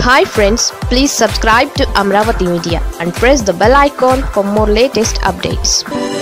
hi friends please subscribe to Amaravati media and press the bell icon for more latest updates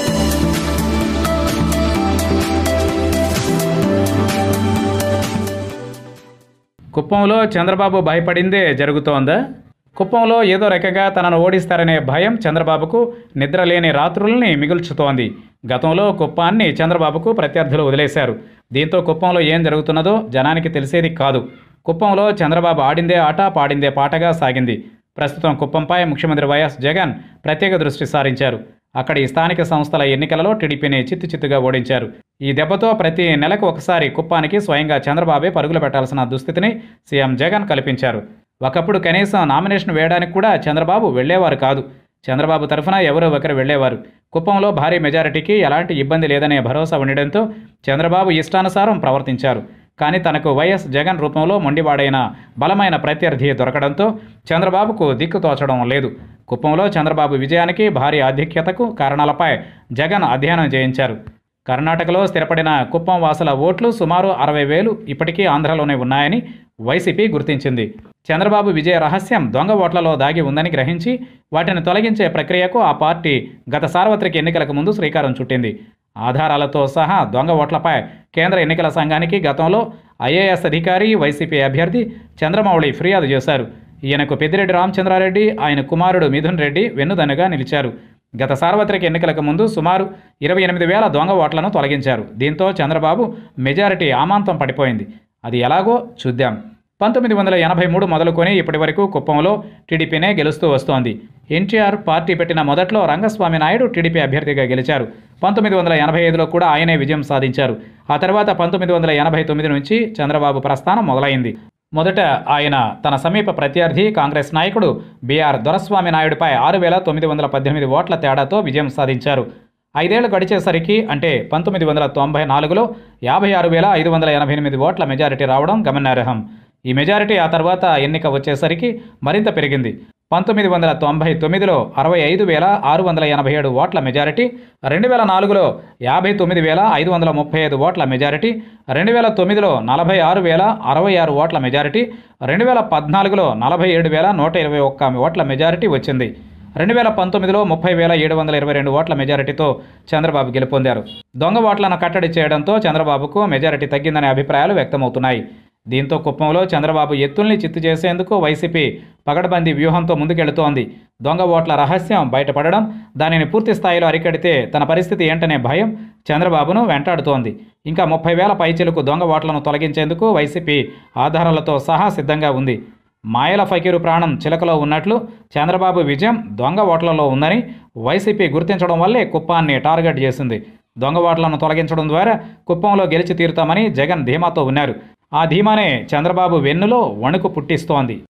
కుప్పంలో చంద్రబాబు భయపడిందే జరుగుతోందా కుప్పంలో ఏదో రకంగా తనను ఓడిస్తారనే భయం చంద్రబాబుకు నిద్రలేని రాత్రుల్ని మిగుల్చుతోంది గతంలో కుప్పాన్ని చంద్రబాబుకు ప్రత్యర్థులు వదిలేశారు దీంతో కుప్పంలో ఏం జరుగుతున్నదో జనానికి తెలిసేది కాదు కుప్పంలో చంద్రబాబు ఆడిందే ఆట పాడిందే పాటగా సాగింది ప్రస్తుతం కుప్పంపై ముఖ్యమంత్రి వైఎస్ జగన్ ప్రత్యేక దృష్టి సారించారు అక్కడి స్థానిక సంస్థల ఎన్నికలలో టీడీపీని చిత్తు చిత్తుగా ఓడించారు ఈ దెబ్బతో ప్రతి నెలకు ఒకసారి కుప్పానికి స్వయంగా చంద్రబాబే పరుగులు పెట్టాల్సిన దుస్థితిని సీఎం జగన్ కల్పించారు ఒకప్పుడు కనీసం నామినేషన్ వేయడానికి కూడా చంద్రబాబు వెళ్లేవారు కాదు చంద్రబాబు తరఫున ఎవరో ఒకరు వెళ్లేవారు కుప్పంలో భారీ మెజారిటీకి ఎలాంటి ఇబ్బంది లేదనే భరోసా ఉండడంతో చంద్రబాబు ఇష్టానుసారం ప్రవర్తించారు కానీ తనకు వైఎస్ జగన్ రూపంలో మొండివాడైన బలమైన ప్రత్యర్థి దొరకడంతో చంద్రబాబుకు దిక్కు తోచడం లేదు కుప్పంలో చంద్రబాబు విజయానికి భారీ ఆధిక్యతకు కారణాలపై జగన్ అధ్యయనం చేయించారు కర్ణాటకలో స్థిరపడిన కుప్పం వాసుల ఓట్లు సుమారు అరవై వేలు ఇప్పటికీ ఆంధ్రలోనే ఉన్నాయని వైసీపీ గుర్తించింది చంద్రబాబు విజయ రహస్యం దొంగ ఓట్లలో దాగి ఉందని గ్రహించి వాటిని తొలగించే ప్రక్రియకు ఆ పార్టీ గత సార్వత్రిక ఎన్నికలకు ముందు శ్రీకారం చుట్టింది ఆధారాలతో సహా దొంగ ఓట్లపై కేంద్ర ఎన్నికల సంఘానికి గతంలో ఐఏఎస్ అధికారి వైసీపీ అభ్యర్థి చంద్రమౌళి ఫిర్యాదు చేశారు ఈయనకు పెద్దిరెడ్డి రామచంద్రారెడ్డి ఆయన కుమారుడు మిథున్ రెడ్డి వెన్నుదన్నుగా నిలిచారు గత సార్వత్రిక ఎన్నికలకు ముందు సుమారు ఇరవై ఎనిమిది వేల దొంగ ఓట్లను తొలగించారు దీంతో చంద్రబాబు మెజారిటీ ఆమాంతం పడిపోయింది అది ఎలాగో చూద్దాం పంతొమ్మిది వందల ఎనభై మూడు మొదలుకొని ఇప్పటి వరకు కుప్పంలో టీడీపీనే గెలుస్తూ వస్తోంది ఎన్టీఆర్ పార్టీ పెట్టిన మొదట్లో రంగస్వామి నాయుడు టీడీపీ అభ్యర్థిగా గెలిచారు పంతొమ్మిది వందల ఎనభై ఐదులో కూడా ఆయనే విజయం సాధించారు ఆ తర్వాత పంతొమ్మిది వందల ఎనభై తొమ్మిది నుంచి చంద్రబాబు ప్రస్థానం మొదలైంది మొదట ఆయన తన సమీప ప్రత్యర్థి కాంగ్రెస్ నాయకుడు బీఆర్ దొరస్వామి నాయుడుపై ఆరు వేల తొమ్మిది వందల పద్దెనిమిది ఓట్ల తేడాతో విజయం సాధించారు ఐదేళ్లు గడిచేసరికి అంటే పంతొమ్మిది వందల తొంభై నాలుగులో యాభై ఆరు వేల ఐదు వందల ఎనభై ఎనిమిది ఓట్ల మెజారిటీ రావడం గమనార్హం ఈ మెజారిటీ ఆ తర్వాత ఎన్నిక వచ్చేసరికి మరింత పెరిగింది పంతొమ్మిది వందల తొంభై తొమ్మిదిలో అరవై ఐదు వేల ఆరు వందల ఎనభై ఏడు ఓట్ల మెజారిటీ రెండు వేల నాలుగులో యాభై తొమ్మిది వేల ఐదు వందల ముప్పై ఐదు ఓట్ల మెజారిటీ రెండు వేల తొమ్మిదిలో నలభై ఆరు వేల అరవై ఆరు ఓట్ల మెజారిటీ రెండు వేల పద్నాలుగులో నలభై ఏడు వేల నూట ఇరవై ఒక్క ఓట్ల మెజారిటీ వచ్చింది రెండు వేల పంతొమ్మిదిలో ముప్పై వేల ఏడు వందల ఇరవై రెండు ఓట్ల మెజారిటీతో చంద్రబాబు గెలుపొందారు దొంగ ఓట్లను కట్టడి చేయడంతో చంద్రబాబుకు మెజారిటీ తగ్గిందనే అభిప్రాయాలు వ్యక్తమవుతున్నాయి దీంతో కుప్పంలో చంద్రబాబు ఎత్తుల్ని చిత్తు చేసేందుకు వైసీపీ పగడబందీ వ్యూహంతో ముందుకెళుతోంది దొంగ ఓట్ల రహస్యం బయటపడడం దానిని పూర్తి స్థాయిలో అరికడితే తన పరిస్థితి ఏంటనే భయం చంద్రబాబును వెంటాడుతోంది ఇంకా ముప్పై వేల పైచిలకు దొంగ ఓట్లను తొలగించేందుకు వైసీపీ ఆధారాలతో సహా సిద్ధంగా ఉంది మాయల ఫకీరు ప్రాణం చిలకలో ఉన్నట్లు చంద్రబాబు విజయం దొంగ ఓట్లలో ఉందని వైసీపీ గుర్తించడం వల్లే కుప్పాన్ని టార్గెట్ చేసింది దొంగ ఓట్లను తొలగించడం ద్వారా కుప్పంలో గెలిచి తీరుతామని జగన్ ధీమాతో ఉన్నారు ఆ ధీమానే చంద్రబాబు వెన్నులో వణుకు పుట్టిస్తోంది